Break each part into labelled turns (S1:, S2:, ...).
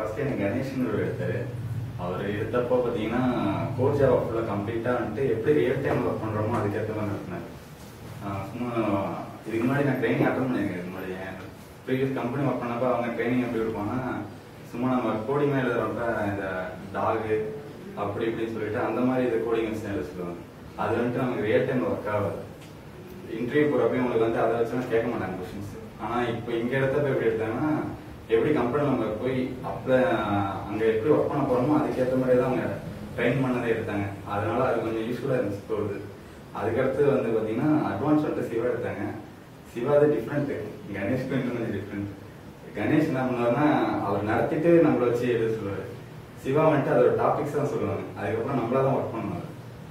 S1: First எனக்கு கணேஷ்னு ஒரு எடுத்தாரு அவர் எடுத்தப்போ பார்த்தீங்கன்னா கோர் ஜாவா ஃபுல்லாக கம்ப்ளீட்டாக வந்துட்டு எப்படி ரியல் டைம் ஒர்க் பண்ணுறோமோ அதுக்கேற்ற மாதிரி நடத்தினார் ஆஹ் சும்மா இதுக்கு முன்னாடி நான் ட்ரைனிங் அட்டன் பண்ணியிருக்கேன் இதுக்கு முன்னாடி ப்ரீவியஸ் கம்பெனி ஒர்க் பண்ணப்போ அவங்க ட்ரைனிங் எப்படி கொடுப்பாங்கன்னா சும்மா நம்ம கோடிங் எழுதுறப்ப இந்த டாகு அப்படி இப்படின்னு சொல்லிட்டு அந்த மாதிரி இது கோடிங் வச்சு எழுத சொல்லுவாங்க அது வந்துட்டு நமக்கு ரியல் டைம் ஒர்க் ஆகாது இன்டர்வியூ போகிறப்ப உங்களுக்கு வந்து அதை வச்சுலாம் கேட்க மாட்டாங்க கொஷின்ஸ் ஆனால் இப்போ இங்கே எடுத்தப்ப எப்படி எடுத்தாங்கன்னா எப்படி கம்பெனி நம்ம போய் அப்போ அங்கே எப்படி ஒர்க் பண்ண போகிறோமோ அதுக்கேற்ற மாதிரி தான் அவங்க ட்ரெயின் பண்ணதே எடுத்தாங்க அதனால அது கொஞ்சம் யூஸ்ஃபுல்லாக இருந்துச்சு தோடுது அதுக்கடுத்து வந்து பார்த்தீங்கன்னா அட்வான்ஸ் வந்துட்டு சிவா எடுத்தாங்க சிவா அது டிஃப்ரெண்ட்டு கணேஷ்க்கு இன்னும் கொஞ்சம் டிஃப்ரெண்ட் கணேஷ் என்ன பண்ணுவாருன்னா அவர் நடத்திட்டு நம்மள வச்சு எழுத சொல்லுவார் சிவா வந்துட்டு அதோட டாபிக்ஸ் தான் சொல்லுவாங்க அதுக்கப்புறம் நம்மளா தான் ஒர்க் பண்ணுவார்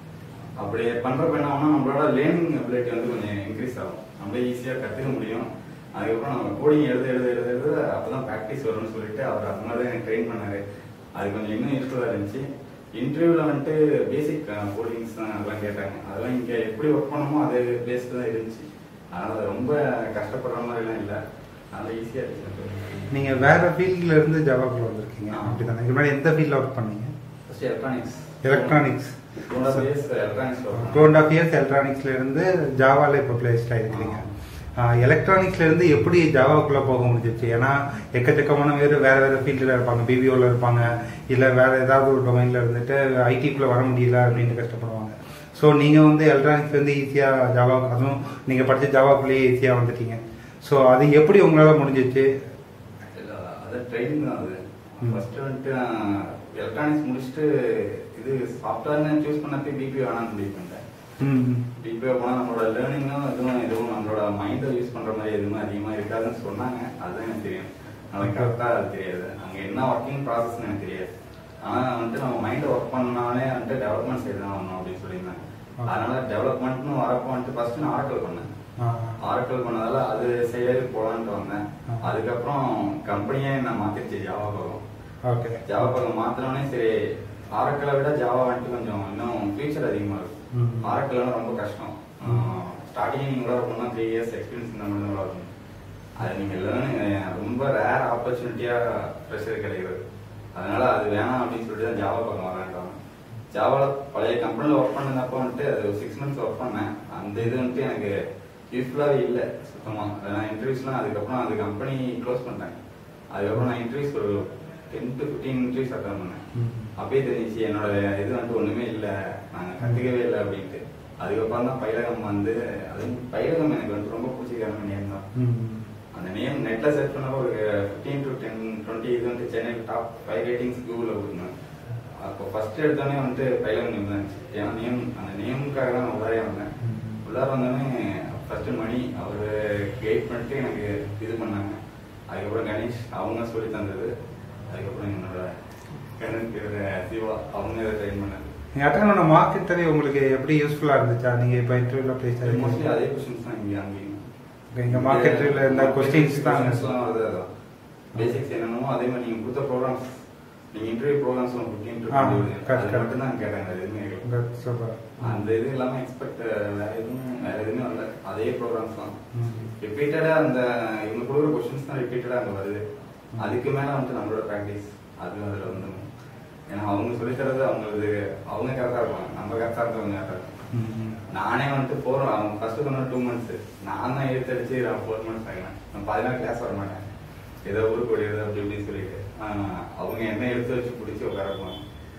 S1: அப்படி பண்றப்ப என்ன ஆகும்னா நம்மளோட லேர்னிங் அபிலிட்டி வந்து கொஞ்சம் இன்க்ரீஸ் ஆகும் நம்மளே ஈஸியா கத்துக்க முடியும் அதுக்கப்புறம் நம்ம கோடிங் எழுத எழுத எழுத எழுத அப்பதான் ப்ராக்டிஸ் வரும்னு சொல்லிட்டு அவர் அது மாதிரி தான் ட்ரெயின் பண்ணாரு அது கொஞ்சம் இன்னும் யூஸ்ஃபுல்லா இருந்துச்சு இன்டர்வியூல வந்துட்டு பேசிக் கோடிங்ஸ் தான் அதெல்லாம் கேட்டாங்க அதெல்லாம் இங்க எப்படி ஒர்க் பண்ணமோ அது பேஸ்டு தான் இருந்துச்சு அதனால அது ரொம்ப கஷ்டப்படுற மாதிரிலாம் இல்லை அதனால ஈஸியா இருந்துச்சு
S2: நீங்க வேற ஃபீல்ட்ல இருந்து ஜாவாக்குள்ள வந்திருக்கீங்க
S1: ஆ.
S2: அப்படிதானே இதுக்கு முன்னாடி எந்த ஃபீல்ட்ல ஒர்க் பண்ணீங்க
S1: first electronics
S2: electronics
S1: electronics
S2: two and half years எலக்ட்ரானிக்ஸ்ல இருந்து ஜாவால இப்போ பிளேஸ்ட் ஆயிருக்கீங்க எலக்ட்ரானிக்ஸ்ல இருந்து எப்படி ஜாவாக்குள்ள போக முடிஞ்சிச்சு ஏன்னா எக்கச்சக்கமான பேர் வேற வேற ஃபீல்டில் இருப்பாங்க பிபிஓல இருப்பாங்க இல்ல வேற ஏதாவது ஒரு டொமைன்ல இருந்துட்டு ஐடிக்குள்ள வர முடியல அப்படின்னு கஷ்டப்படுவாங்க ஸோ நீங்க வந்து எலக்ட்ரானிக்ஸ்ல இருந்து ஈஸியா ஜாவா அதுவும் நீங்க படிச்ச ஜாவாக்குள்ளேயே ஈஸியா வந்துட்டீங்க ஸோ அது எப்படி உங்களால முடிஞ்சிச்சு
S1: இல்ல, அது ட்ரைனிங் தான் அது
S2: ம்.
S1: ஃபர்ஸ்ட் வந்துட்டு நான் எலக்ட்ரானிக்ஸ் முடிச்சுட்டு இது சாஃப்ட்வேர்னு சூஸ் பண்ணப்பே பிபி வேணாம்னு முடிவு பண்ணிட்டேன்
S2: ம்
S1: பிபிஓ போனால் நம்மளோட லேர்னிங்கும் எதுவும் எதுவும் நம்மளோட மைண்டை யூஸ் பண்ற மாதிரி எதுவுமே அதிகமாக இருக்காதுன்னு சொன்னாங்க அதுதான் எனக்கு தெரியும் எனக்கு கரெக்டாக அது தெரியாது அங்கே என்ன ஒர்க்கிங் ப்ராசஸ்னு எனக்கு தெரியாது ஆனால் வந்துட்டு நம்ம மைண்டை ஒர்க் பண்ணாலே வந்துட்டு டெவலப்மெண்ட் சைடு தான் வரணும் அப்படின்னு சொல்லியிருந்தாங்க
S2: Okay.
S1: அதனால டெவலப்மெண்ட்னு வரப்போ வந்துட்டு ஃபர்ஸ்ட் நான் ஆர்டர் பண்ணேன்
S2: ஆ
S1: ஆர்டர் பண்ணதால அது சைடு போலான்ட்டு வந்தேன்
S2: ஆ.
S1: அதுக்கப்புறம் கம்பெனியே நான் மாத்திருச்சு ஜாவா பக்கம்
S2: ஓகே
S1: ஜாவா பக்கம் மாத்தினோடனே சரி ஆரக்கிளை விட ஜாவா வந்துட்டு கொஞ்சம் இன்னும் ஃபியூச்சர் அதிகமா
S2: ம்.
S1: இருக்கும் ஆரக்கிள்லாம் ரொம்ப கஷ்டம்
S2: ம்.
S1: ஸ்டார்டிங் நீங்க உள்ள போனா த்ரீ இயர்ஸ் எக்ஸ்பீரியன்ஸ் இந்த மாதிரி தான் இருக்கும் அது நீங்க லேர்னிங் ரொம்ப ரேர் ஆப்பர்ச்சுனிட்டியா ப்ரெஷர் கிடைக்கிறது அதனால அது வேணாம் அப்படின்னு சொல்லிட்டு தான் ஜாவா பக்கம் வரேன்டாங்க ஜாவால பழைய கம்பெனில ஒர்க் பண்ணதப்போ வந்துட்டு அது சிக்ஸ் மந்த்ஸ் ஒர்க் பண்ணேன் அந்த இது வந்துட்டு எனக்கு யூஸ்ஃபுல்லாகவே இல்லை சுத்தமா நான் இன்டர்வியூஸ்லாம் அதுக்கப்புறம் அந்த கம்பெனி க்ளோஸ் பண்ணிட்டாங்க அதுக்கப்புறம் நான் இன்டர்வியூஸ் ஒரு ten to fifteen interviews attend பண்ணேன்
S2: ம்.
S1: அப்பயே தெரிஞ்சிச்சு என்னோட இது வந்துட்டு ஒண்ணுமே இல்லை நாங்க கத்துக்கவே இல்லை அப்படின்ட்டு அதுக்கப்புறம் தான் பயிலகம் வந்து அது பயிலகம் எனக்கு வந்து ரொம்ப பிடிச்சிக்கான நேம் தான்
S2: ம்
S1: அந்த நேம் நெட்ல சர்ச் பண்ணப்போ ஒரு ஃபிஃப்டீன் டு டென் டுவெண்ட்டி இது வந்து சென்னையில் டாப் ஃபைவ் ரேட்டிங்ஸ் கூகுளில் கொடுத்தேன் அப்போ ஃபர்ஸ்ட் எடுத்தோடனே வந்துட்டு பயிலகம் நேம் தான் இருந்துச்சு ஏன்னா நேம் அந்த நேமுக்காக தான் நான் உள்ளாரே வந்தேன்
S2: ம்.
S1: உள்ளார வந்தோடனே ஃபர்ஸ்ட் மணி அவர் கைட் பண்ணிட்டு எனக்கு இது பண்ணாங்க அதுக்கப்புறம் கணேஷ் அவங்க சொல்லி தந்தது அதுக்கப்புறம் என்னோட கரண் பேர் சிவா அவங்க இதை ட்ரெயின் பண்ணாங்க
S2: நீங்க அட்டன் பண்ண மார்க் இன்டர்வியூ உங்களுக்கு எப்படி யூஸ்ஃபுல்லா இருந்துச்சா நீங்க இப்போ இன்டர்வியூல பிளேஸ்
S1: மோஸ்ட்லி
S2: ஆயிருக்கீங்க
S1: அதே கொஸ்டின்ஸ் தான் இங்கே அங்கேயும்
S2: இங்க மார்க் இன்டர்வியூல இருந்த கொஸ்டின்ஸ் தான்
S1: கொஸ்டின்ஸ்லாம் வருது அதான் பேசிக்ஸ் என்னென்னமோ அதே மாதிரி நீங்கள் கொடுத்த ப்ரோக்ராம்ஸ் நீங்கள் interview programs fifteen to
S2: uh,
S1: twenty
S2: correct,
S1: அது
S2: correct.
S1: மட்டும் தான் கேட்டாங்க அது எதுவுமே கேட்கல.
S2: சூப்பர்
S1: அந்த இது இல்லாம எக்ஸ்பெக்ட் வேற எதுவும் வேற எதுவுமே வரல அதே ப்ரோக்ராம்ஸ் தான்
S2: ம்.
S1: ரிப்பீட்டடா அந்த இவங்க கொடுக்குற கொஸ்டின்ஸ் தான் ரிப்பீட்டடா அங்க வருது
S2: ம்.
S1: அதுக்கு மேல வந்துட்டு நம்மளோட ப்ராக்டிஸ் அது அதுல வந்து ஏன்னா அவங்க சொல்லி தரது அவங்களுக்கு அவங்க கரெக்டா இருப்பாங்க நம்ம கரெக்டா இருந்தவங்க கரெக்டா இருக்கும்
S2: ம்.
S1: நானே வந்துட்டு போறோம் அவங்க ஃபர்ஸ்ட் சொன்ன டூ மந்த்ஸ் நான் தான் எடுத்தடிச்சு நான் ஃபோர் மந்த்ஸ் ஆகினேன் நான் பதினாலு கிளாஸ் வர மாட்டேன் ஏதோ ஊருக்கு ஓடிடுது அப்படி இப்படின்னு சொல்லிட்டு ஆஹ் அவங்க என்ன எடுத்து வச்சு பிடிச்சி உட்காரப்பாங்க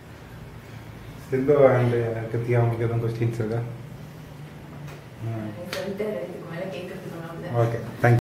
S2: சிந்து அண்ட் கிருத்திகா உங்களுக்கு எதுவும் கொஸ்டின்ஸ் இருக்கா
S3: சொல்லிட்டு இதுக்கு மேல கேட்கறதுக்கு
S2: ஓகே தேங்க்யூ